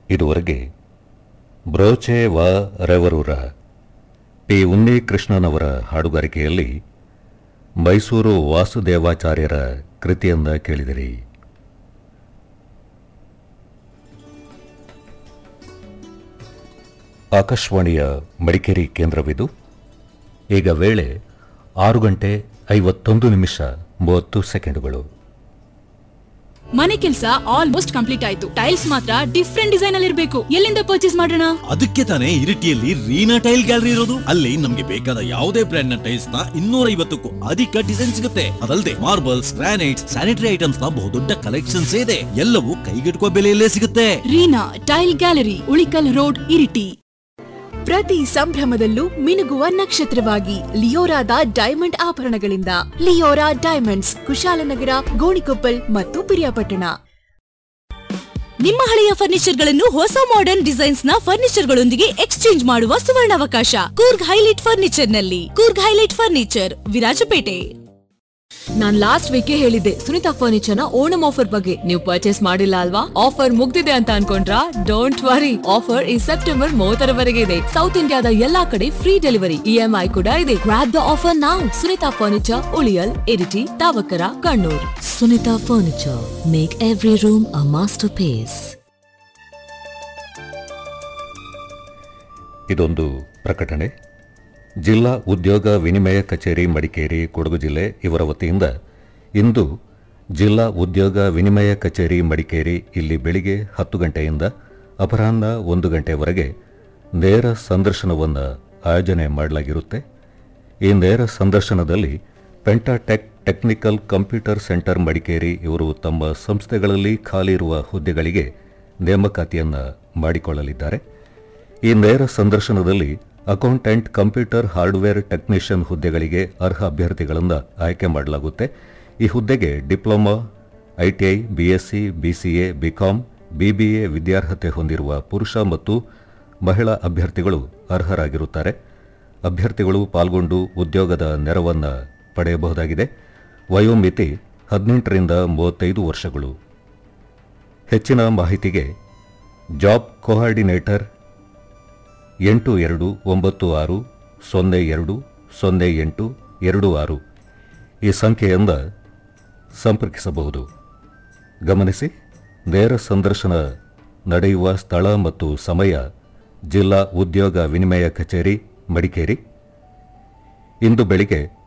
ಇದುವರೆಗೆ ಬ್ರೋಚೆ ವ ರೆವರೂರ ಪಿ ಉನ್ನಿಕೃಷ್ಣನವರ ಹಾಡುಗಾರಿಕೆಯಲ್ಲಿ ಮೈಸೂರು ವಾಸುದೇವಾಚಾರ್ಯರ ಕೃತಿಯನ್ನ ಕೇಳಿದಿರಿ ಆಕಾಶವಾಣಿಯ ಮಡಿಕೇರಿ ಕೇಂದ್ರವಿದು ಈಗ ವೇಳೆ ಆರು ಗಂಟೆ ಐವತ್ತೊಂದು ನಿಮಿಷ ಮೂವತ್ತು ಸೆಕೆಂಡುಗಳು ಮನೆ ಕೆಲಸ ಆಲ್ಮೋಸ್ಟ್ ಕಂಪ್ಲೀಟ್ ಆಯ್ತು ಟೈಲ್ಸ್ ಮಾತ್ರ ಡಿಫ್ರೆಂಟ್ ಡಿಸೈನ್ ಅಲ್ಲಿ ಇರಬೇಕು ಎಲ್ಲಿಂದ ಪರ್ಚೇಸ್ ಮಾಡೋಣ ಅದಕ್ಕೆ ತಾನೇ ಇರಿಟಿಯಲ್ಲಿ ರೀನಾ ಟೈಲ್ ಗ್ಯಾಲರಿ ಇರೋದು ಅಲ್ಲಿ ನಮ್ಗೆ ಬೇಕಾದ ಯಾವುದೇ ಬ್ರ್ಯಾಂಡ್ ನ ಟೈಲ್ಸ್ ನ ಇನ್ನೂರ ಐವತ್ತಕ್ಕೂ ಅಧಿಕ ಡಿಸೈನ್ ಸಿಗುತ್ತೆ ಅದಲ್ಲದೆ ಮಾರ್ಬಲ್ಸ್ ಗ್ರಾನೈಟ್ಸ್ ಸ್ಯಾನಿಟರಿ ಐಟಮ್ಸ್ ನ ಬಹುದೊಡ್ಡ ಕಲೆಕ್ಷನ್ಸ್ ಇದೆ ಎಲ್ಲವೂ ಕೈಗೆಟುಕುವ ಬೆಲೆಯಲ್ಲೇ ಸಿಗುತ್ತೆ Reena tile gallery Ulikal road Iritty ಪ್ರತಿ ಸಂಭ್ರಮದಲ್ಲೂ ಮಿನುಗುವ ನಕ್ಷತ್ರವಾಗಿ ಲಿಯೋರಾದ ಡೈಮಂಡ್ ಆಭರಣಗಳಿಂದ ಲಿಯೋರಾ ಡೈಮಂಡ್ಸ್ ಕುಶಾಲನಗರ ಗೋಣಿಕೊಪ್ಪಲ್ ಮತ್ತು ಪಿರಿಯಾಪಟ್ಟಣ ನಿಮ್ಮ ಹಳೆಯ ಫರ್ನಿಚರ್ಗಳನ್ನು ಹೊಸ ಮಾಡರ್ನ್ ಡಿಸೈನ್ಸ್ ನ ಫರ್ನಿಚರ್ಗಳೊಂದಿಗೆ ಎಕ್ಸ್ಚೇಂಜ್ ಮಾಡುವ ಸುವರ್ಣಾವಕಾಶ ಕೂರ್ಗ್ ಹೈಲೈಟ್ ಫರ್ನಿಚರ್ ನಲ್ಲಿ ಕೂರ್ಗ್ ಹೈಲೈಟ್ ಫರ್ನಿಚರ್ ವಿರಾಜಪೇಟೆ ನಾನ್ ಲಾಸ್ಟ್ ವೀಕ್ ಹೇಳಿದ್ದೆ ಸುನಿತಾ ಫರ್ನಿಚರ್ ನ ಓಣಂ ಆಫರ್ ಬಗ್ಗೆ ನೀವು ಪರ್ಚೇಸ್ ಮಾಡಿಲ್ಲ ಅಲ್ವಾ ಆಫರ್ ಮುಗ್ದಿದೆ ಅಂತ ಅನ್ಕೊಂಡ್ರಾ ಡೋಂಟ್ ವರಿ ಆಫರ್ ಈ ಸೆಪ್ಟೆಂಬರ್ ಮೂವತ್ತರವರೆಗೆ ಇದೆ ಸೌತ್ ಇಂಡಿಯಾದ ಎಲ್ಲಾ ಕಡೆ ಫ್ರೀ ಡೆಲಿವರಿ ಇಎಂಐ ಕೂಡ ಇದೆ ಗ್ರಾಪ್ ದ ಆಫರ್ ನಾವು ಸುನಿತಾ ಫರ್ನಿಚರ್ ಉಳಿಯಲ್ Iritty Thavakkara Kannur Sunitha furniture make every room a masterpiece ಇದೊಂದು ಪ್ರಕಟಣೆ ಜಿಲ್ಲಾ ಉದ್ಯೋಗ ವಿನಿಮಯ ಕಚೇರಿ ಮಡಿಕೇರಿ ಕೊಡಗು ಜಿಲ್ಲೆ ಇವರ ವತಿಯಿಂದ ಇಂದು ಜಿಲ್ಲಾ ಉದ್ಯೋಗ ವಿನಿಮಯ ಕಚೇರಿ ಮಡಿಕೇರಿ ಇಲ್ಲಿ ಬೆಳಿಗ್ಗೆ ಹತ್ತು ಗಂಟೆಯಿಂದ ಅಪರಾಹ್ನ ಒಂದು ಗಂಟೆಯವರೆಗೆ ನೇರ ಸಂದರ್ಶನವನ್ನು ಆಯೋಜನೆ ಮಾಡಲಾಗಿರುತ್ತೆ ಈ ನೇರ ಸಂದರ್ಶನದಲ್ಲಿ Pentatech technical computer centre Madikeri ಇವರು ತಮ್ಮ ಸಂಸ್ಥೆಗಳಲ್ಲಿ ಖಾಲಿ ಇರುವ ಹುದ್ದೆಗಳಿಗೆ ನೇಮಕಾತಿಯನ್ನು ಮಾಡಿಕೊಳ್ಳಲಿದ್ದಾರೆ ಈ ನೇರ ಸಂದರ್ಶನದಲ್ಲಿ ಅಕೌಂಟೆಂಟ್ ಕಂಪ್ಯೂಟರ್ ಹಾರ್ಡ್ವೇರ್ ಟೆಕ್ನಿಷಿಯನ್ ಹುದ್ದೆಗಳಿಗೆ ಅರ್ಹ ಅಭ್ಯರ್ಥಿಗಳನ್ನು ಆಯ್ಕೆ ಮಾಡಲಾಗುತ್ತೆ ಈ ಹುದ್ದೆಗೆ diploma ITI BSc BCA BCom BBA ವಿದ್ಯಾರ್ಹತೆ ಹೊಂದಿರುವ ಪುರುಷ ಮತ್ತು ಮಹಿಳಾ ಅಭ್ಯರ್ಥಿಗಳು ಅರ್ಹರಾಗಿರುತ್ತಾರೆ ಅಭ್ಯರ್ಥಿಗಳು ಪಾಲ್ಗೊಂಡು ಉದ್ಯೋಗದ ನೆರವನ್ನು ಪಡೆಯಬಹುದಾಗಿದೆ ವಯೋಮಿತಿ ಹದಿನೆಂಟರಿಂದ ಮೂವತ್ತೈದು ವರ್ಷಗಳು ಹೆಚ್ಚಿನ ಮಾಹಿತಿಗೆ ಜಾಬ್ ಕೋಆರ್ಡಿನೇಟರ್ ಎಂಟು ಎರಡು ಒಂಬತ್ತು ಆರು ಸೊನ್ನೆ ಎರಡು ಸೊನ್ನೆ ಎಂಟು ಎರಡು ಆರು ಈ ಸಂಖ್ಯೆಯಿಂದ ಸಂಪರ್ಕಿಸಬಹುದು ಗಮನಿಸಿ ನೇರ ಸಂದರ್ಶನ ನಡೆಯುವ ಸ್ಥಳ ಮತ್ತು ಸಮಯ ಜಿಲ್ಲಾ ಉದ್ಯೋಗ ವಿನಿಮಯ ಕಚೇರಿ ಮಡಿಕೇರಿ ಇಂದು ಬೆಳಿಗ್ಗೆ